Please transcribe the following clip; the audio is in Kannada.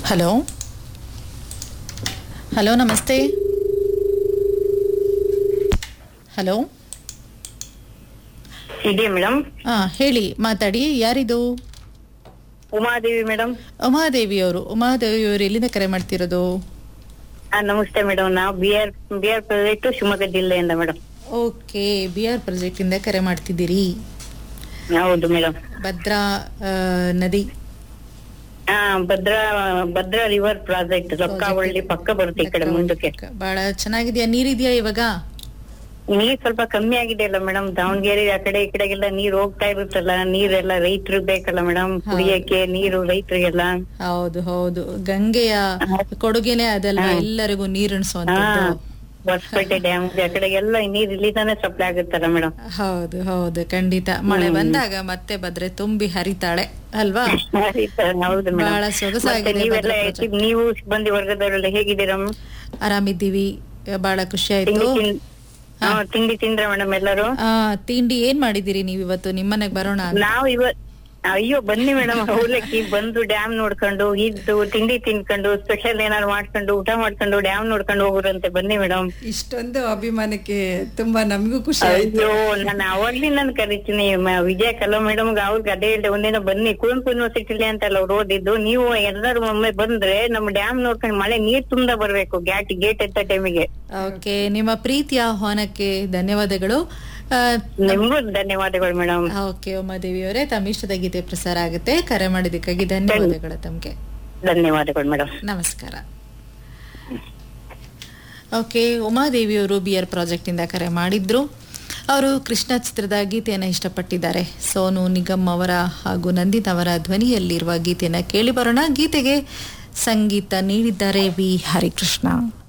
ಹಲೋ ಹಲೋ ನಮಸ್ತೆ ಹಲೋ ಇದೆಯಾ ಮೇಡಮ್ ಹಾ ಹೇಳಿ ಮಾತಾಡಿ ಯಾರಿದು ಉಮಾದೇವಿ ಮೇಡಮ್ ಉಮಾದೇವಿ ಅವರು ಉಮಾದೇವಿ ಅವರು ಎಲ್ಲಿಂದ ಕರೆ ಮಾಡ್ತಿರೋದು ನಮಸ್ತೆ ಮೇಡಮ್ ನಾವು B R B R project Shivamogga ಜಿಲ್ಲೆಯಿಂದ madam okay B R project ಇಂದ ಕರೆ ಮಾಡ್ತಿದ್ದೀರಿ ಹೌದು ಮೇಡಮ್ ಭದ್ರಾ ಆ, ನದಿ ಹಾ ಭದ್ರಾ ಭದ್ರಾ ರಿವರ್ ಪ್ರಾಜೆಕ್ಟ್ ಲೊಕ್ಕಾವಳ್ಳಿ ಪಕ್ಕ ಬರುತ್ತೆ ಈ ಕಡೆ ಮುಂದಕ್ಕೆ ಬಹಳ ಚೆನ್ನಾಗಿದ್ಯಾ ನೀರಿದ್ಯಾ ಇವಾಗ ನೀರ್ ಸ್ವಲ್ಪ ಕಮ್ಮಿ ಆಗಿದೆ ಅಲ್ಲ ಮೇಡಮ್ ದಾವಣಗೆರೆ ಆ ಕಡೆ ಈ ಕಡೆಗೆಲ್ಲ ನೀರ್ ಹೋಗ್ತಾ ಇರುತ್ತಲ್ಲ ನೀರೆಲ್ಲ ರೈತರು ಬೇಕಲ್ಲ ಮೇಡಮ್ ಕುಡಿಯಕ್ಕೆ ನೀರು ರೈತರಿಗೆಲ್ಲ ಹೌದು ಹೌದು ಗಂಗೆಯ ಕೊಡುಗೆನೆ ಅದಲ್ವಾ ಎಲ್ಲರಿಗೂ ಹಾ ನೀರುಣಿಸುವಂತದ್ದು ಹೊಸಪೇಟೆ ಡ್ಯಾಮ್ ಆ ಕಡೆಗೆಲ್ಲ ನೀರ್ ಇಲ್ಲಿಂದಾನೆ ಸಪ್ಲೈ ಆಗುತ್ತಲ್ಲ ಮೇಡಮ್ ಹೌದು ಹೌದು ಖಂಡಿತ ಮಳೆ ಬಂದಾಗ ಮತ್ತೆ ಭದ್ರೆ ತುಂಬಿ ಹರಿತಾಳೆ ಅಲ್ವಾ ಹೌದು ಬಹಳ ಮೇಡಮ್ ಸೊಗಸಾಗಿದೆ ನೀವೆಲ್ಲ ಭದ್ರಾ project. ನೀವು ಸಿಬ್ಬಂದಿ ವರ್ಗದವರೆಲ್ಲ ಹೇಗಿದ್ದೀರಾ ಆರಾಮಿದ್ದೀವಿ ಬಹಳ ಖುಷಿ ಆಯ್ತು ತಿಂಡಿ ತಿನ್- ಹಾ, ತಿಂಡಿ ತಿಂದ್ರ ಮೇಡಮ್ ಎಲ್ಲರೂ ಆ ತಿಂಡಿ ಏನ್ ಮಾಡಿದಿರಿ ನೀವು ಇವತ್ತು ನಿಮ್ಮನೆಗ್ ಬರೋಣ ಅಂತ ನಾವ್ ಇವತ್ ಅಯ್ಯೋ ಬನ್ನಿ ಮೇಡಮ್ ಅವಲಕ್ಕಿ ಬಂದು ಡ್ಯಾಮ್ ನೋಡ್ಕೊಂಡು ಇದ್ದು ತಿಂಡಿ ತಿನ್ಕೊಂಡು ಸ್ಪೆಷಲ್ ಏನಾದ್ರು ಮಾಡ್ಕೊಂಡು ಊಟ ಮಾಡ್ಕೊಂಡು ಡ್ಯಾಮ್ ನೋಡ್ಕೊಂಡು ಹೋಗುರಂತೆ ಬನ್ನಿ ಮೇಡಮ್ ಇಷ್ಟೊಂದು ಅಭಿಮಾನಕ್ಕೆ ತುಂಬಾ ನಮಗೂ ಖುಷಿ ಆಯ್ತು ಅಯ್ಯೋ ನಾನು ಅವಾಗ್ಲಿ ನಾನು ಕರಿತೀನಿ ಮ- ವಿಜಯ ಕಲೋ ಮೇಡಮ್ ಅವ್ರಿಗೆ ಅದೇ ಹೇಳ್ದೆ ಒಂದಿನ ಬನ್ನಿ ಕುವೆಂಪು ಯೂನಿವರ್ಸಿಟಿಲಿ ಅಂತಲ್ಲ ಅವ್ರು ಓದಿದ್ದು ನೀವು ಎಲ್ಲರೂ ಒಮ್ಮೆ ಬಂದ್ರೆ ನಮ್ಮ ಡ್ಯಾಮ್ ನೋಡ್ಕೊಂಡು ಮಳೆ ನೀರ್ ತುಂಬ ಬರ್ಬೇಕು ಗ್ಯಾಟ್ ಗೇಟ್ ಎತ್ತ ಟೈಮಿಗೆ ಓಕೆ ನಿಮ್ಮ ಪ್ರೀತಿಯ ಆಹ್ವಾನಕ್ಕೆ ಧನ್ಯವಾದಗಳು ಆ, ನಿಮ್ಗೂ ಧನ್ಯವಾದಗಳು ಮೇಡಮ್ ಓಕೆ ಉಮಾದೇವಿ ಅವರೇ ತಮ್ಮ ಇಷ್ಟದ ಗೀತೆ ಪ್ರಸಾರ ಆಗುತ್ತೆ ಕರೆ ಮಾಡಿದ್ದಕ್ಕಾಗಿ ಧನ್ಯವಾದಗಳು ತಮಗೆ ಧನ್ಯವಾದಗಳು ಮೇಡಮ್ ನಮಸ್ಕಾರ ಓಕೆ ಉಮಾದೇವಿಯವರು ಬಿ ಆರ್ ಪ್ರಾಜೆಕ್ಟಿಂದ ಕರೆ ಮಾಡಿದ್ರು ಅವರು ಕೃಷ್ಣ ಚಿತ್ರದ ಗೀತೆಯನ್ನು ಇಷ್ಟಪಟ್ಟಿದ್ದಾರೆ ಸೋನು ನಿಗಮ್ ಅವರ ಹಾಗೂ ನಂದಿತ್ ಅವರ ಧ್ವನಿಯಲ್ಲಿರುವ ಗೀತೆಯನ್ನು ಕೇಳಿ ಬರೋಣ ಗೀತೆಗೆ ಸಂಗೀತ ನೀಡಿದ್ದಾರೆ ವಿ ಹರಿಕೃಷ್ಣ